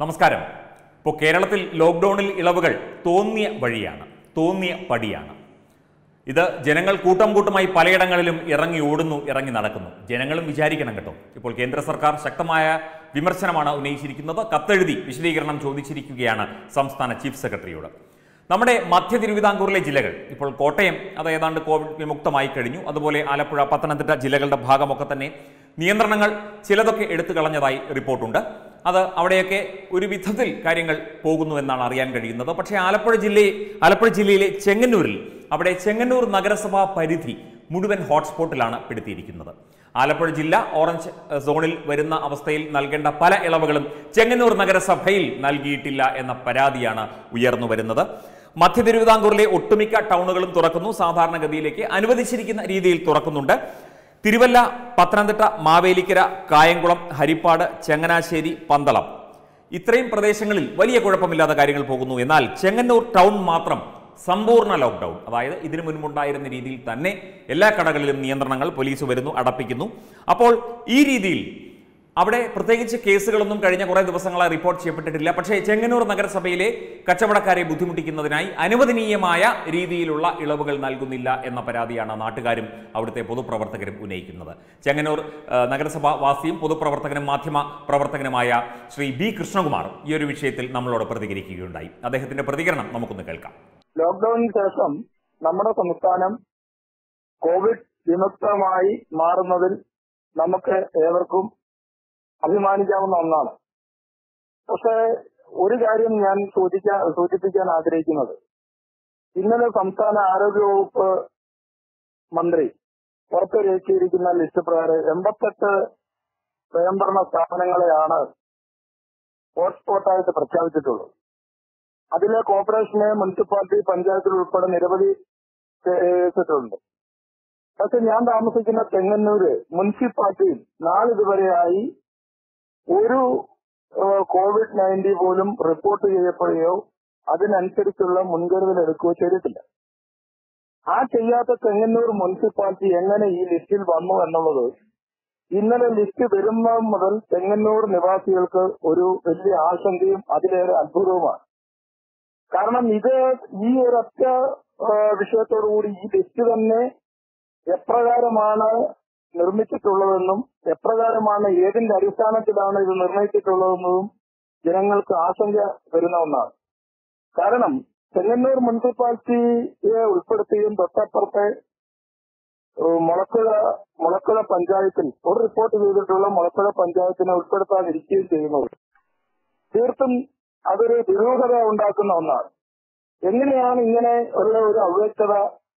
നമസ്കാരം ഇപ്പോൾ കേരളത്തിൽ ലോക്ക്ഡൌണിൽ ഇളവുകൾ തോന്നിയ വഴിയാണ് തോന്നിയ പടിയാണ് ഇത് ജനങ്ങൾ കൂട്ടം കൂട്ടമായി പലയിടങ്ങളിലും ഇറങ്ങി ഓടുന്നു ഇറങ്ങി നടക്കുന്നു ജനങ്ങളും വിചാരിക്കണം കേട്ടോ ഇപ്പോൾ കേന്ദ്ര സർക്കാർ ശക്തമായ വിമർശനമാണ് ഉന്നയിച്ചിരിക്കുന്നത് കത്തെഴുതി വിശദീകരണം ചോദിച്ചിരിക്കുകയാണ് സംസ്ഥാന ചീഫ് സെക്രട്ടറിയോട് നമ്മുടെ മധ്യ തിരുവിതാംകൂറിലെ ജില്ലകൾ ഇപ്പോൾ കോട്ടയം അത് ഏതാണ്ട് കോവിഡ് വിമുക്തമായി കഴിഞ്ഞു അതുപോലെ ആലപ്പുഴ പത്തനംതിട്ട ജില്ലകളുടെ ഭാഗമൊക്കെ തന്നെ നിയന്ത്രണങ്ങൾ ചിലതൊക്കെ എടുത്തു കളഞ്ഞതായി റിപ്പോർട്ടുണ്ട് അത് അവിടെയൊക്കെ ഒരു വിധത്തിൽ കാര്യങ്ങൾ പോകുന്നു എന്നാണ് അറിയാൻ കഴിയുന്നത് പക്ഷേ ആലപ്പുഴ ജില്ലയെ ആലപ്പുഴ ജില്ലയിലെ ചെങ്ങന്നൂരിൽ അവിടെ ചെങ്ങന്നൂർ നഗരസഭാ പരിധി മുഴുവൻ ഹോട്ട്സ്പോട്ടിലാണ് പെടുത്തിയിരിക്കുന്നത് ആലപ്പുഴ ജില്ല ഓറഞ്ച് ഏഹ്, സോണിൽ വരുന്ന അവസ്ഥയിൽ നൽകേണ്ട പല ഇളവുകളും ചെങ്ങന്നൂർ നഗരസഭയിൽ നൽകിയിട്ടില്ല എന്ന പരാതിയാണ് ഉയർന്നു വരുന്നത് മധ്യ തിരുവിതാംകൂറിലെ ഒട്ടുമിക്ക ടൗണുകളും തുറക്കുന്നു സാധാരണഗതിയിലേക്ക് അനുവദിച്ചിരിക്കുന്ന രീതിയിൽ തുറക്കുന്നുണ്ട് തിരുവല്ല പത്തനംതിട്ട മാവേലിക്കര കായംകുളം ഹരിപ്പാട് ചങ്ങനാശ്ശേരി പന്തളം ഇത്രയും പ്രദേശങ്ങളിൽ വലിയ കുഴപ്പമില്ലാത്ത കാര്യങ്ങൾ പോകുന്നു എന്നാൽ ചെങ്ങന്നൂർ ടൗൺ മാത്രം സമ്പൂർണ്ണ ലോക്ക്ഡൌൺ അതായത് ഇതിനു മുൻപുണ്ടായിരുന്ന രീതിയിൽ തന്നെ എല്ലാ കടകളിലും നിയന്ത്രണങ്ങൾ പോലീസ് വരുന്നു അടപ്പിക്കുന്നു അപ്പോൾ ഈ രീതിയിൽ അവിടെ പ്രത്യേകിച്ച് കേസുകളൊന്നും കഴിഞ്ഞ കുറേ ദിവസങ്ങളായി റിപ്പോർട്ട് ചെയ്യപ്പെട്ടിട്ടില്ല പക്ഷേ ചെങ്ങന്നൂർ നഗരസഭയിലെ കച്ചവടക്കാരെ ബുദ്ധിമുട്ടിക്കുന്നതിനായി അനുവദനീയമായ രീതിയിലുള്ള ഇളവുകൾ നൽകുന്നില്ല എന്ന പരാതിയാണ് നാട്ടുകാരും അവിടുത്തെ പൊതുപ്രവർത്തകരും ഉന്നയിക്കുന്നത് ചെങ്ങന്നൂർ ആ, നഗരസഭാ വാസിയും പൊതുപ്രവർത്തകനും മാധ്യമ പ്രവർത്തകനുമായ ശ്രീ ബി കൃഷ്ണകുമാർ ഈ ഒരു വിഷയത്തിൽ നമ്മളോട് പ്രതികരിക്കുകയുണ്ടായി അദ്ദേഹത്തിന്റെ പ്രതികരണം നമുക്കൊന്ന് കേൾക്കാം ലോക്ക്ഡൌണിന് ശേഷം നമ്മുടെ സംസ്ഥാനം കോവിഡ് വിമുക്തമായി മാറുന്നതിൽ നമുക്ക് ഏവർക്കും അഭിമാനിക്കാവുന്ന ഒന്നാണ് പക്ഷേ ഒരു കാര്യം ഞാൻ സൂചിക്കാൻ സൂചിപ്പിക്കാൻ ആഗ്രഹിക്കുന്നത് ഇന്നലെ സംസ്ഥാന ആരോഗ്യവകുപ്പ് മന്ത്രി പുറത്തിറക്കിയിരിക്കുന്ന ലിസ്റ്റ് പ്രകാരം എൺപത്തെട്ട് സ്വയംഭരണ സ്ഥാപനങ്ങളെയാണ് ഹോട്ട്സ്പോട്ടായിട്ട് പ്രഖ്യാപിച്ചിട്ടുള്ളത് അതിലെ കോർപ്പറേഷന് മുനിസിപ്പാലിറ്റി പഞ്ചായത്തിൽ ഉൾപ്പെടെ നിരവധി കേസിട്ടുണ്ട് പക്ഷെ ഞാൻ താമസിക്കുന്ന ചെങ്ങന്നൂര് മുനിസിപ്പാലിറ്റിയിൽ നാളിതുവരെയായി ഒരു ഏഹ്, കോവിഡ് നയൻറ്റീൻ പോലും റിപ്പോർട്ട് ചെയ്യപ്പെടുകയോ അതിനനുസരിച്ചുള്ള മുൻകരുതൽ എടുക്കുകയോ ചെയ്തിട്ടില്ല ആ ചെയ്യാത്ത ചെങ്ങന്നൂർ മുനിസിപ്പാലിറ്റി എങ്ങനെ ഈ ലിസ്റ്റിൽ വന്നു എന്നുള്ളത് ഇന്നലെ ലിസ്റ്റ് വരുന്നത് മുതൽ ചെങ്ങന്നൂർ നിവാസികൾക്ക് ഒരു വലിയ ആശങ്കയും അതിലേറെ അത്ഭുതവുമാണ് കാരണം ഇത് ഈ ഒരൊറ്റ ആ, വിഷയത്തോടുകൂടി ഈ ലിസ്റ്റ് തന്നെ എപ്രകാരമാണ് നിർമ്മിച്ചിട്ടുള്ളതെന്നും എപ്രകാരമാണ് ഏതിന്റെ അടിസ്ഥാനത്തിലാണ് ഇത് നിർണയിച്ചിട്ടുള്ളതെന്നതും ജനങ്ങൾക്ക് ആശങ്ക വരുന്ന ഒന്നാണ് കാരണം ചെങ്ങന്നൂർ മുനിസിപ്പാലിറ്റിയെ ഉൾപ്പെടുത്തിയും തൊട്ടപ്പുറത്തെ ഏഹ്, മുളക്കുഴ മുളക്കുഴ പഞ്ചായത്തിൽ ഒരു റിപ്പോർട്ട് ചെയ്തിട്ടുള്ള മുളക്കുഴ പഞ്ചായത്തിനെ ഉൾപ്പെടുത്താതിരിക്കുകയും ചെയ്യുന്നത് തീർത്തും അതൊരു ദുരൂഹത ഉണ്ടാക്കുന്ന ഒന്നാണ് എങ്ങനെയാണ് ഇങ്ങനെ ഉള്ള ഒരു അവ്യക്തത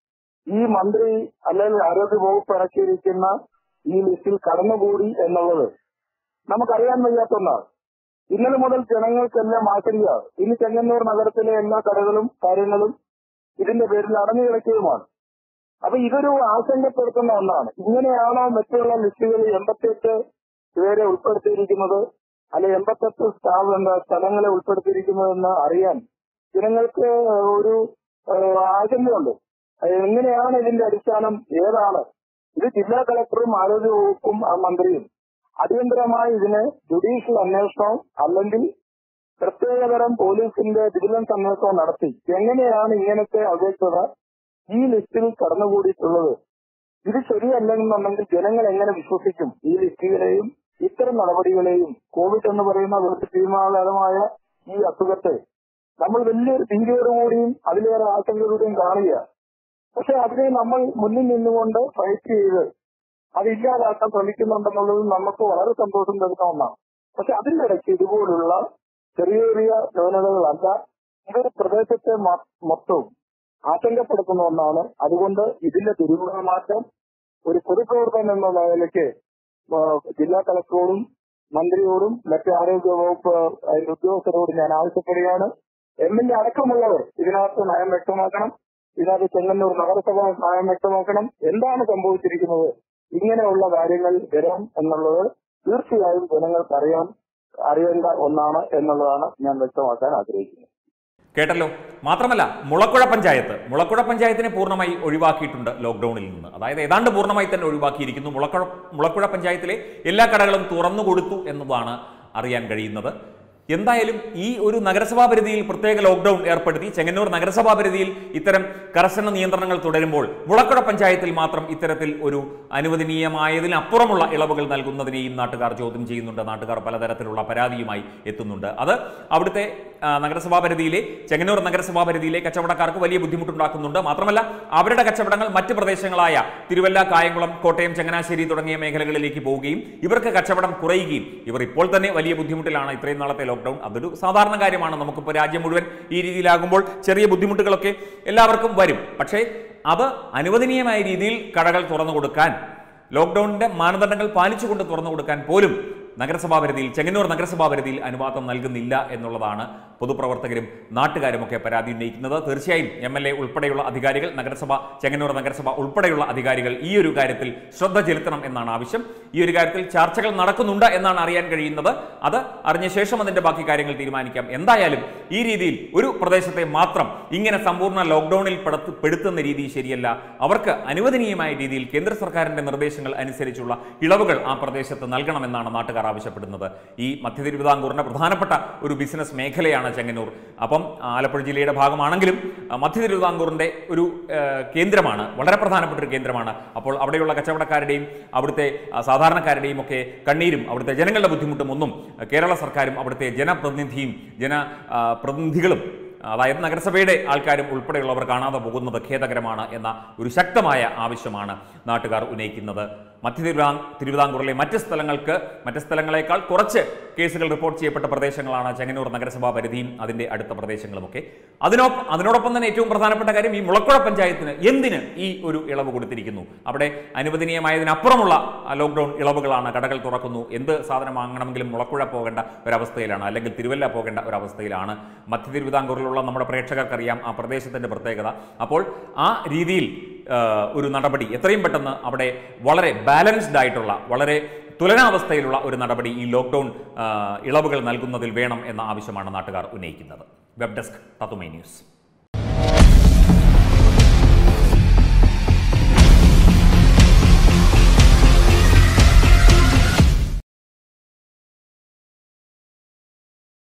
ഈ മന്ത്രി അല്ലെങ്കിൽ ആരോഗ്യ വകുപ്പ് ഇറക്കിയിരിക്കുന്ന ഈ ലിസ്റ്റിൽ കടന്നുകൂടി എന്നുള്ളത് നമുക്കറിയാൻ വയ്യാത്ത ഒന്നാണ് ഇന്നലെ മുതൽ ജനങ്ങൾക്കെല്ലാം ആശങ്കയാണ് ഇനി ചെങ്ങന്നൂർ നഗരത്തിലെ എല്ലാ കടകളും കാര്യങ്ങളും ഇതിന്റെ പേരിൽ അടഞ്ഞു കിടക്കുകയുമാണ് അപ്പൊ ഇതൊരു ആശങ്കപ്പെടുത്തുന്ന ഒന്നാണ് ഇങ്ങനെയാണോ മറ്റുള്ള ലിസ്റ്റുകളിൽ എൺപത്തിയെട്ട് പേരെ ഉൾപ്പെടുത്തിയിരിക്കുന്നത് അല്ലെ എൺപത്തെട്ട് സ്ഥാപ എന്താ സ്ഥലങ്ങളെ ഉൾപ്പെടുത്തിയിരിക്കുന്നതെന്ന് അറിയാൻ ജനങ്ങൾക്ക് ഒരു ഏഹ്, ആശങ്കയുണ്ട് എങ്ങനെയാണ് ഇതിന്റെ അടിസ്ഥാനം ഏതാണ് ഇത് ജില്ലാ കളക്ടറും ആരോഗ്യ വകുപ്പും ആ മന്ത്രിയും അടിയന്തരമായി ഇതിന് ജുഡീഷ്യൽ അന്വേഷണവും അല്ലെങ്കിൽ പ്രത്യേകതരം പോലീസിന്റെ വിജിലൻസ് അന്വേഷണവും നടത്തി എങ്ങനെയാണ് ഇങ്ങനത്തെ അവ്യക്തത ഈ ലിസ്റ്റിൽ കടന്നുകൂടിയിട്ടുള്ളത് ഇത് ശരിയല്ലെന്നുണ്ടെങ്കിൽ ജനങ്ങൾ എങ്ങനെ വിശ്വസിക്കും ഈ ലിസ്റ്റുകളെയും ഇത്തരം നടപടികളെയും കോവിഡ് എന്ന് പറയുന്ന വെറുതെ തീരുമാനപരമായ ഈ അസുഖത്തെ നമ്മൾ വലിയൊരു ഭീതിയോടുകൂടിയും അതിലേറെ ആശങ്കയോടുകൂടിയും കാണുകയാണ് പക്ഷെ അതിനെ നമ്മൾ മുന്നിൽ നിന്നുകൊണ്ട് ഫൈറ്റ് ചെയ്ത് അത് ഇല്ലാതാക്കാൻ ശ്രമിക്കുന്നുണ്ടെന്നുള്ളത് നമുക്ക് വളരെ സന്തോഷം തരുന്ന ഒന്നാണ് പക്ഷെ അതിന്റെ ഇടയ്ക്ക് ഇതുപോലുള്ള ചെറിയ ചെറിയ ന്യൂനതകളല്ല ഇതൊരു പ്രദേശത്തെ മൊ- മൊത്തവും ആശങ്കപ്പെടുത്തുന്ന ഒന്നാണ് അതുകൊണ്ട് ഇതിന്റെ ദുരൂഹമാറ്റം ഒരു പൊതുപ്രവർത്തനം എന്ന നിലയ്ക്ക് ആ, ജില്ലാ കളക്ടറോടും മന്ത്രിയോടും മറ്റ് ആരോഗ്യ വകുപ്പ് അതിന്റെ ഉദ്യോഗസ്ഥരോട് ഞാൻ ആവശ്യപ്പെടുകയാണ് എം എൽ എ അടക്കമുള്ളവർ ഇതിനകത്ത് നയം വ്യക്തമാക്കണം ഇതിനകത്ത് ചെങ്ങന്നൂർ നഗരസഭ നയം വ്യക്തമാക്കണം എന്താണ് സംഭവിച്ചിരിക്കുന്നത് ഇങ്ങനെയുള്ള കാര്യങ്ങൾ വരാം എന്നുള്ളത് തീർച്ചയായും ജനങ്ങൾക്ക് അറിയാൻ അറിയേണ്ട ഒന്നാണ് എന്നുള്ളതാണ് ഞാൻ വ്യക്തമാക്കാൻ ആഗ്രഹിക്കുന്നത് കേട്ടല്ലോ മാത്രമല്ല മുളക്കുഴ പഞ്ചായത്ത് മുളക്കുഴ പഞ്ചായത്തിനെ പൂർണ്ണമായി ഒഴിവാക്കിയിട്ടുണ്ട് ലോക്ക്ഡൌണിൽ നിന്ന് അതായത് ഏതാണ്ട് പൂർണ്ണമായി തന്നെ ഒഴിവാക്കിയിരിക്കുന്നു മുളക്കുഴ മുളക്കുഴ പഞ്ചായത്തിലെ എല്ലാ കടകളും തുറന്നു കൊടുത്തു എന്നതാണ് അറിയാൻ കഴിയുന്നത് എന്തായാലും ഈ ഒരു നഗരസഭാ പരിധിയിൽ പ്രത്യേക ലോക്ക്ഡൌൺ ഏർപ്പെടുത്തി ചെങ്ങന്നൂർ നഗരസഭാ പരിധിയിൽ ഇത്തരം കർശന നിയന്ത്രണങ്ങൾ തുടരുമ്പോൾ മുളക്കുഴ പഞ്ചായത്തിൽ മാത്രം ഇത്തരത്തിൽ ഒരു അനുവദനീയമായതിനപ്പുറമുള്ള ഇളവുകൾ നൽകുന്നതിനെയും നാട്ടുകാർ ചോദ്യം ചെയ്യുന്നുണ്ട് നാട്ടുകാർ പലതരത്തിലുള്ള പരാതിയുമായി എത്തുന്നുണ്ട് അത് അവിടുത്തെ ആ, നഗരസഭാ പരിധിയിലെ ചെങ്ങന്നൂർ നഗരസഭാ പരിധിയിലെ കച്ചവടക്കാർക്ക് വലിയ ബുദ്ധിമുട്ടുണ്ടാക്കുന്നുണ്ട് മാത്രമല്ല അവരുടെ കച്ചവടങ്ങൾ മറ്റ് പ്രദേശങ്ങളായ തിരുവല്ല കായംകുളം കോട്ടയം ചങ്ങനാശ്ശേരി തുടങ്ങിയ മേഖലകളിലേക്ക് പോവുകയും ഇവർക്ക് കച്ചവടം കുറയുകയും ഇവർ ഇപ്പോൾ തന്നെ വലിയ ബുദ്ധിമുട്ടിലാണ് ഇത്രയും നാളത്തെ ലോക്ക്ഡൌൺ അതൊരു സാധാരണ കാര്യമാണ് നമുക്കിപ്പോൾ രാജ്യം മുഴുവൻ ഈ രീതിയിലാകുമ്പോൾ ചെറിയ ബുദ്ധിമുട്ടുകളൊക്കെ എല്ലാവർക്കും വരും പക്ഷേ അത് അനുവദനീയമായ രീതിയിൽ കടകൾ തുറന്നു കൊടുക്കാൻ ലോക്ക്ഡൌണിന്റെ മാനദണ്ഡങ്ങൾ പാലിച്ചുകൊണ്ട് തുറന്നു കൊടുക്കാൻ പോലും നഗരസഭാ പരിധിയിൽ ചെങ്ങന്നൂർ നഗരസഭാ പരിധിയിൽ അനുവാദം നൽകുന്നില്ല എന്നുള്ളതാണ് പൊതുപ്രവർത്തകരും നാട്ടുകാരുമൊക്കെ പരാതി ഉന്നയിക്കുന്നത് തീർച്ചയായും എം എൽ എ ഉൾപ്പെടെയുള്ള അധികാരികൾ നഗരസഭ ചെങ്ങന്നൂർ നഗരസഭ ഉൾപ്പെടെയുള്ള അധികാരികൾ ഈ ഒരു കാര്യത്തിൽ ശ്രദ്ധ ചെലുത്തണം എന്നാണ് ആവശ്യം ഈ ഒരു കാര്യത്തിൽ ചർച്ചകൾ നടക്കുന്നുണ്ട് എന്നാണ് അറിയാൻ കഴിയുന്നത് അത് അറിഞ്ഞ ശേഷം അതിന്റെ ബാക്കി കാര്യങ്ങൾ തീരുമാനിക്കാം എന്തായാലും ഈ രീതിയിൽ ഒരു പ്രദേശത്തെ മാത്രം ഇങ്ങനെ സമ്പൂർണ്ണ ലോക്ക്ഡൌണിൽ പെടുത്ത- പെടുത്തുന്ന രീതി ശരിയല്ല അവർക്ക് അനുവദനീയമായ രീതിയിൽ കേന്ദ്ര സർക്കാരിന്റെ നിർദ്ദേശങ്ങൾ അനുസരിച്ചുള്ള ഇളവുകൾ ആ പ്രദേശത്ത് നൽകണമെന്നാണ് നാട്ടുകാർ ആവശ്യപ്പെടുന്നത് ഈ മധ്യ തിരുവിതാംകൂറിന്റെ പ്രധാനപ്പെട്ട ഒരു ബിസിനസ് മേഖലയാണ് ചെങ്ങന്നൂർ അപ്പം ആലപ്പുഴ ജില്ലയുടെ ഭാഗമാണെങ്കിലും ആ, മധ്യ തിരുവിതാംകൂറിന്റെ ഒരു ആ, കേന്ദ്രമാണ് വളരെ പ്രധാനപ്പെട്ട ഒരു കേന്ദ്രമാണ് അപ്പോൾ അവിടെയുള്ള കച്ചവടക്കാരുടെയും അവിടുത്തെ ആ, സാധാരണക്കാരുടെയും ഒക്കെ കണ്ണീരും അവിടുത്തെ ജനങ്ങളുടെ ബുദ്ധിമുട്ടും ഒന്നും ആ, കേരള സർക്കാരും അവിടുത്തെ ജനപ്രതിനിധിയും ജന ആ, പ്രതിനിധികളും അതായത് നഗരസഭയുടെ ആൾക്കാരും ഉൾപ്പെടെയുള്ളവർ കാണാതെ പോകുന്നത് ഖേദകരമാണ് എന്ന ഒരു ശക്തമായ ആവശ്യമാണ് നാട്ടുകാർ ഉന്നയിക്കുന്നത് മധ്യ തിരുവിതാ തിരുവിതാംകൂറിലെ മറ്റ് സ്ഥലങ്ങൾക്ക് മറ്റ് സ്ഥലങ്ങളെക്കാൾ കുറച്ച് കേസുകൾ റിപ്പോർട്ട് ചെയ്യപ്പെട്ട പ്രദേശങ്ങളാണ് ചെങ്ങന്നൂർ നഗരസഭാ പരിധിയും അതിന്റെ അടുത്ത പ്രദേശങ്ങളുമൊക്കെ അതിനൊപ്പം അതിനോടൊപ്പം തന്നെ ഏറ്റവും പ്രധാനപ്പെട്ട കാര്യം ഈ മുളക്കുഴ പഞ്ചായത്തിന് എന്തിന് ഈ ഒരു ഇളവ് കൊടുത്തിരിക്കുന്നു അവിടെ അനുവദനീയമായതിനപ്പുറമുള്ള ആ, ലോക്ക്ഡൌൺ ഇളവുകളാണ് കടകൾ തുറക്കുന്നു എന്ത് സാധനം വാങ്ങണമെങ്കിലും മുളക്കുഴ പോകേണ്ട ഒരവസ്ഥയിലാണ് അല്ലെങ്കിൽ തിരുവല്ല പോകേണ്ട ഒരവസ്ഥയിലാണ് മധ്യ തിരുവിതാംകൂറിലുള്ള നമ്മുടെ പ്രേക്ഷകർക്കറിയാം ആ പ്രദേശത്തിന്റെ പ്രത്യേകത അപ്പോൾ ആ രീതിയിൽ ആ, ഒരു നടപടി എത്രയും പെട്ടെന്ന് അവിടെ വളരെ ബാലൻസ്ഡ് ആയിട്ടുള്ള വളരെ തുലനാവസ്ഥയിലുള്ള ഒരു നടപടി ഈ ലോക്ക്ഡൌൺ ആ, ഇളവുകൾ നൽകുന്നതിൽ വേണം എന്ന ആവശ്യമാണ് നാട്ടുകാർ ഉന്നയിക്കുന്നത് വെബ് ഡെസ്ക് തത്തുമൈ ന്യൂസ്